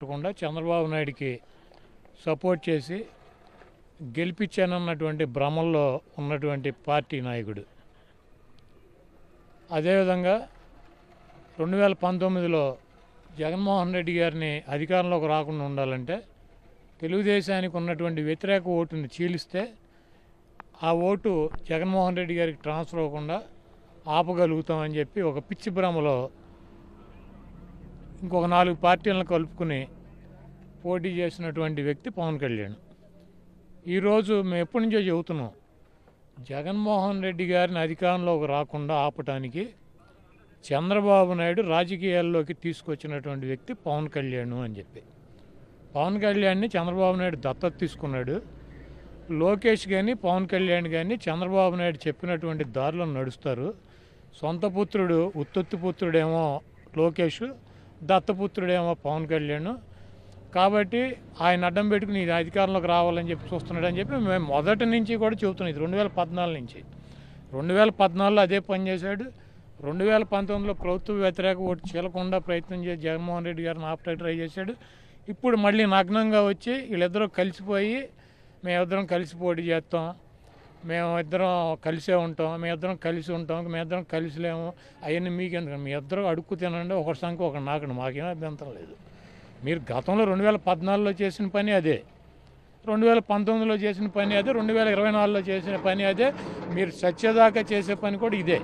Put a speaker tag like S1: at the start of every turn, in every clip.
S1: కాకుండా చంద్రబాబు నాయుడికి సపోర్ట్ చేసి గెలిపించానన్నటువంటి భ్రమల్లో ఉన్నటువంటి పార్టీ నాయకుడు అదేవిధంగా రెండు వేల పంతొమ్మిదిలో జగన్మోహన్ రెడ్డి గారిని అధికారంలోకి రాకుండా ఉండాలంటే తెలుగుదేశానికి ఉన్నటువంటి వ్యతిరేక ఓటుని చీలిస్తే ఆ ఓటు జగన్మోహన్ రెడ్డి గారికి ట్రాన్స్ఫర్ అవ్వకుండా ఆపగలుగుతామని చెప్పి ఒక పిచ్చి భ్రమలో ఇంకొక నాలుగు పార్టీలను కలుపుకుని పోటీ చేసినటువంటి వ్యక్తి పవన్ కళ్యాణ్ ఈరోజు మేము ఎప్పటి నుంచో చెబుతున్నాం జగన్మోహన్ రెడ్డి గారిని అధికారంలోకి రాకుండా ఆపటానికి చంద్రబాబు నాయుడు రాజకీయాల్లోకి తీసుకొచ్చినటువంటి వ్యక్తి పవన్ కళ్యాణ్ అని చెప్పి పవన్ కళ్యాణ్ని చంద్రబాబు నాయుడు దత్తత తీసుకున్నాడు లోకేష్ కానీ పవన్ కళ్యాణ్ కానీ చంద్రబాబు నాయుడు చెప్పినటువంటి దారిలో నడుస్తారు సొంత పుత్రుడు ఉత్తొత్తి పుత్రుడేమో లోకేష్ దత్తపుత్రుడేమో పవన్ కళ్యాణ్ కాబట్టి ఆయన అడ్డం పెట్టుకుని ఈ అధికారంలోకి రావాలని చెప్పి చూస్తున్నాడు అని చెప్పి మేము మొదటి నుంచి కూడా చెబుతున్నాం ఇది రెండు వేల పద్నాలుగు నుంచి రెండు వేల పద్నాలుగులో అదే పని చేశాడు రెండు వేల పంతొమ్మిదిలో ప్రభుత్వ వ్యతిరేక ఓటు చీలకుండా ప్రయత్నం చేసి జగన్మోహన్ రెడ్డి గారిని ఆపటానికి ట్రై చేశాడు ఇప్పుడు మళ్ళీ నగ్నంగా వచ్చి వీళ్ళిద్దరూ కలిసిపోయి మేమిద్దరం కలిసి పోటీ చేస్తాం మేము ఇద్దరం కలిసే ఉంటాం మేమిద్దరం కలిసి ఉంటాం మేమిద్దరం కలిసి లేము అవన్నీ మీకు ఎందుకు మీ ఇద్దరు అడుక్కు తినండి ఒకరి సంఖ్య ఒకటి నాకండి మాకేం అభ్యంతరం లేదు మీరు గతంలో రెండు వేల పద్నాలుగులో చేసిన పని అదే రెండు వేల పంతొమ్మిదిలో చేసిన పని అదే రెండు వేల ఇరవై నాలుగులో చేసిన పని అదే మీరు సత్యదాకా చేసే పని కూడా ఇదే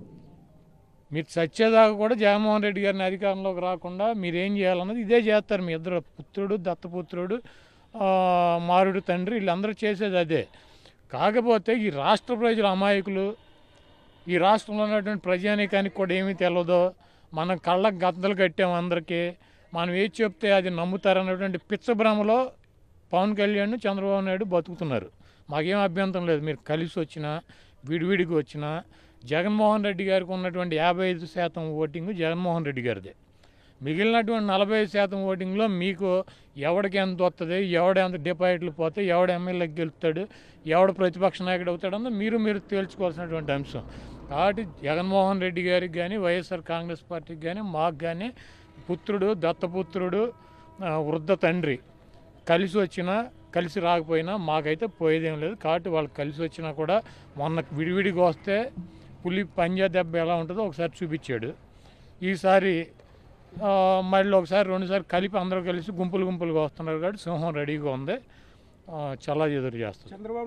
S1: మీరు సత్యదాకా కూడా జగన్మోహన్ రెడ్డి గారిని అధికారంలోకి రాకుండా మీరు ఏం చేయాలన్నది ఇదే చేస్తారు మీ ఇద్దరు పుత్రుడు దత్తపుత్రుడు ఆ, మారుడు తండ్రి వీళ్ళందరూ చేసేది అదే కాకపోతే ఈ రాష్ట్ర ప్రజలు అమాయకులు ఈ రాష్ట్రంలో ఉన్నటువంటి ప్రజానీకానికి కూడా ఏమీ తెలియదో మనం కళ్ళకు గద్దలు కట్టాం అందరికీ మనం ఏది చెప్తే అది నమ్ముతారన్నటువంటి పిచ్చభ్రమలో పవన్ కళ్యాణ్ చంద్రబాబు నాయుడు బతుకుతున్నారు మాకేం అభ్యంతరం లేదు మీరు కలిసి వచ్చినా విడివిడికి వచ్చినా జగన్మోహన్ రెడ్డి గారికి ఉన్నటువంటి యాభై ఐదు శాతం ఓటింగ్ జగన్మోహన్ రెడ్డి గారిదే మిగిలినటువంటి నలభై ఐదు శాతం ఓటింగ్లో మీకు ఎవడికి ఎంత వస్తుంది ఎవడ ఎంత డిపాజిట్లు పోతే ఎవడ ఎమ్మెల్యేకి గెలుస్తాడు ఎవడ ప్రతిపక్ష నాయకుడు అవుతాడన్నది మీరు మీరు తేల్చుకోవాల్సినటువంటి అంశం కాబట్టి జగన్మోహన్ రెడ్డి గారికి కానీ వైఎస్ఆర్ కాంగ్రెస్ పార్టీకి కానీ మాకు కానీ పుత్రుడు దత్తపుత్రుడు ఆ, వృద్ధ తండ్రి కలిసి వచ్చినా కలిసి రాకపోయినా మాకైతే పోయేదేం లేదు కాబట్టి వాళ్ళు కలిసి వచ్చినా కూడా మొన్న విడివిడిగా వస్తే పులి పంజా దెబ్బ ఎలా ఉంటుందో ఒకసారి చూపించాడు ఈసారి ఆ, మళ్ళీ ఒకసారి రెండుసార్లు కలిపి అందరూ కలిసి గుంపులు గుంపులుగా వస్తున్నారు కాబట్టి సింహం రెడీగా ఉంది ఆ, చాలా ఎదురు చేస్తుంది
S2: చంద్రబాబు